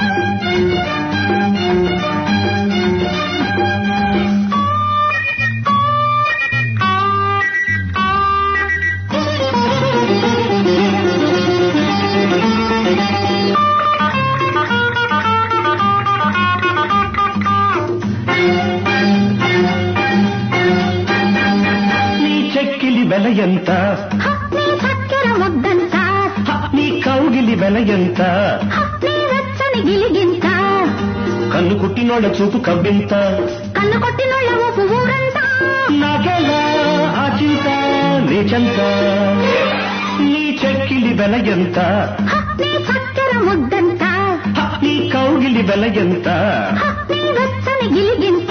నీ చెక్కిలి వెల ఎంత నీ చక్కెర ముద్దంతా హ, నీ కౌగిలి వెల ఎంత నీ వెచ్చని గిలిగింత కన్ను కుట్టినోళ్ళ చూపు కవ్వింత కన్ను కొట్టినోళ్ళ ఊపు ఊరంతా నాకెలా ఆ చింత నీచంత నీ చెక్కిలి వెల ఎంత నీ చక్కెర ముద్దంతా హ, నీ కౌగిలి వెల ఎంత నీ వెచ్చని గిలిగింత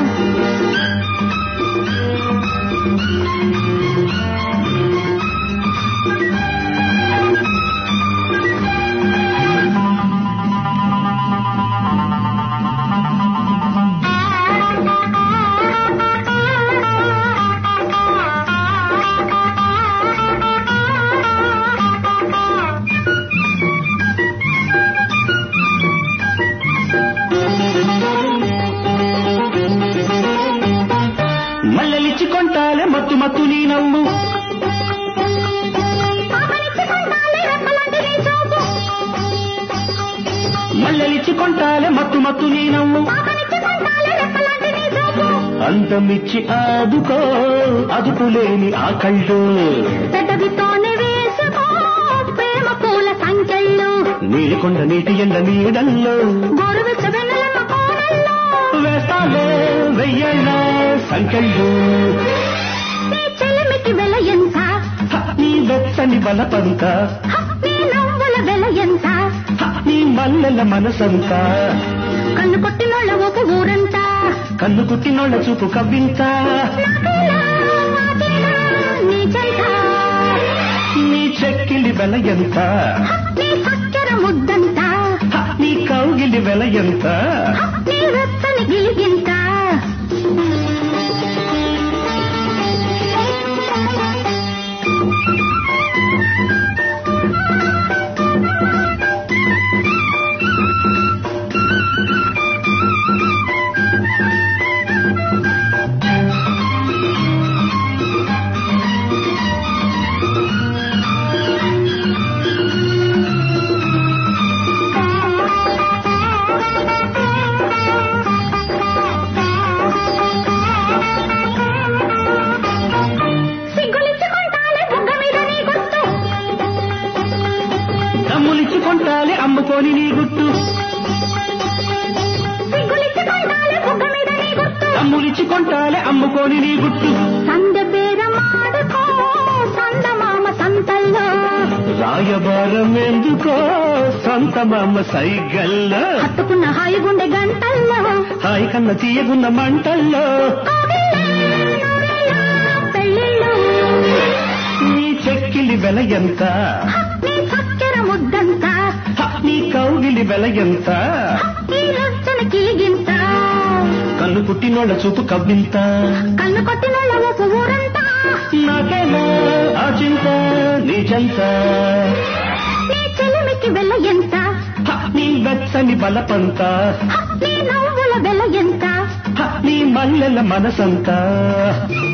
మల్లెలిచ్చి కొంటాలే మత్తు మత్తు నీ నవ్వు పాపనిచ్చుకుంటాలే రెప్పలాంటి నీ చూపు మల్లెలిచ్చి కొంటాలే మత్తు మత్తు నీ నవ్వు పాపనిచ్చుకుంటాలే రెప్పలాంటి నీ చూపు అందమిచ్చి ఆదుకో అదుపులేని ఆ కళ్ళు పెదవితోనే వేసుకో ప్రేమ పూల సంఖ్యలు నీలికొండ నీటి ఎండ నీడల్లో గోరువెచ్చ వెన్నెలమ్మ కోడల్లో వేస్తాలే వెయ్యేళ్ళ సంకెళ్ళు నీ చెలిమికి వెల ఎంత హ, నీ వెచ్చని బలపంత హ, నీ నవ్వుల వెల ఎంత హ, నీ మల్లెల మనసంతా కన్ను కొట్టినోళ్ళ ఒక ఊరంతా కన్ను కుట్టినోళ్ళ చూపు కవ్వింత నాకేలా, నాకేలా, నీ చెంత నీ చెక్కిలి వెల ఎంత హ, నీ చక్కెర ముద్దంతా హ, నీ కౌగిలి వెల ఎంత హ, నీ వెచ్చని గిలిగింత సిగ్గులిచ్చుకుంటాలే బుగ్గ మీద నీ గుర్తు దమ్ములిచ్చి కొంటాలే అమ్ముకొని నీ గుట్టు సిగ్గులిచ్చుకుంటాలే బుగ్గ మీద నీ గుర్తు దమ్ములిచ్చి కొంటాలే అమ్ముకొని నీ గుట్టు సందె బేరమాడుకో సందమామ సంతల్లో రాయబారం ఎందుకో సొంత మామ సైగల్లో హత్తుకున్న హాయి గుండె గంటల్లో హాయి కన్న తీయగున్న మంటల్లో కోగిళ్ళే, నూరేళ్ళ పెళ్ళిళ్ళు నీ చెక్కిలి వెల ఎంత హ, నీ చక్కెర ముద్దంతా హ, నీ కౌగిలి వెల ఎంత హ, ఈ లచ్చన కిలిగింత కన్ను పుట్టినోళ్ళ చూపు కవ్వింత కన్ను కొట్టినోళ్ళ ఊపు ఊరంతా నాకేనా ఆ చింత నీ చెంత నీ చెలిమికి వెల ఎంత హ, నీ వెచ్చని బలపంత హ, నీ నవ్వుల వెల ఎంత హ, నీ మల్లెల మనసంతా